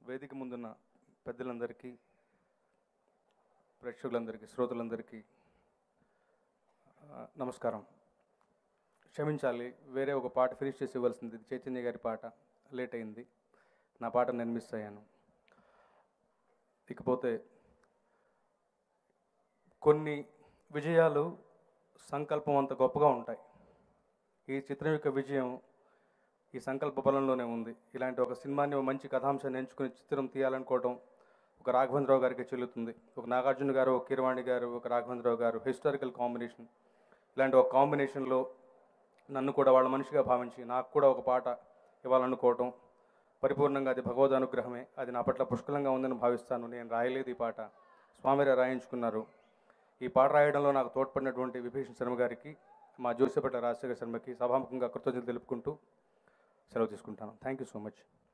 వేదిక ముందున్న పెద్దలందరికీ ప్రేక్షకులందరికీ శ్రోతలందరికీ ఆ, నమస్కారం క్షమించాలి వేరే ఒక పాట ఫినిష్ చేసి ఇవ్వాల్సింది ఇది చైతన్య గారి పాట లేట్ అయింది నా పాట నేను మిస్ అయ్యాను ఇకపోతే కొన్ని విజయాలు సంకల్పం అంత గొప్పగా ఉంటాయి ఈ చిత్రం యొక్క విజయం ఈ సంకల్ప బలంలోనే ఉంది ఇలాంటి ఒక సినిమాని ఒక మంచి కథాంశాన్ని ఎంచుకుని చిత్రం తీయాలనుకోవడం ఒక రాఘవేంద్రరావు గారికి చెల్లుతుంది ఒక నాగార్జున గారు ఒక కిరవాణి గారు ఒక రాఘవేంద్రరావు గారు హిస్టారికల్ కాంబినేషన్ ఇలాంటి ఒక కాంబినేషన్లో నన్ను కూడా వాళ్ళ మనిషిగా భావించి నాకు కూడా ఒక పాట ఇవ్వాలనుకోవటం పరిపూర్ణంగా అది భగవద్ అనుగ్రహమే అది నా పట్ల పుష్కలంగా ఉందని భావిస్తాను నేను రాయలేదు ఈ పాట స్వామిరే రాయించుకున్నారు ఈ పాట రాయడంలో నాకు తోడ్పడినటువంటి విభీషణ్ శర్మ గారికి మా జోసేపట్ల రాజశేఖర శర్మకి సభాముఖంగా కృతజ్ఞతలు తెలుపుకుంటూ సెలవు తీసుకుంటాను థ్యాంక్ యూ సో మచ్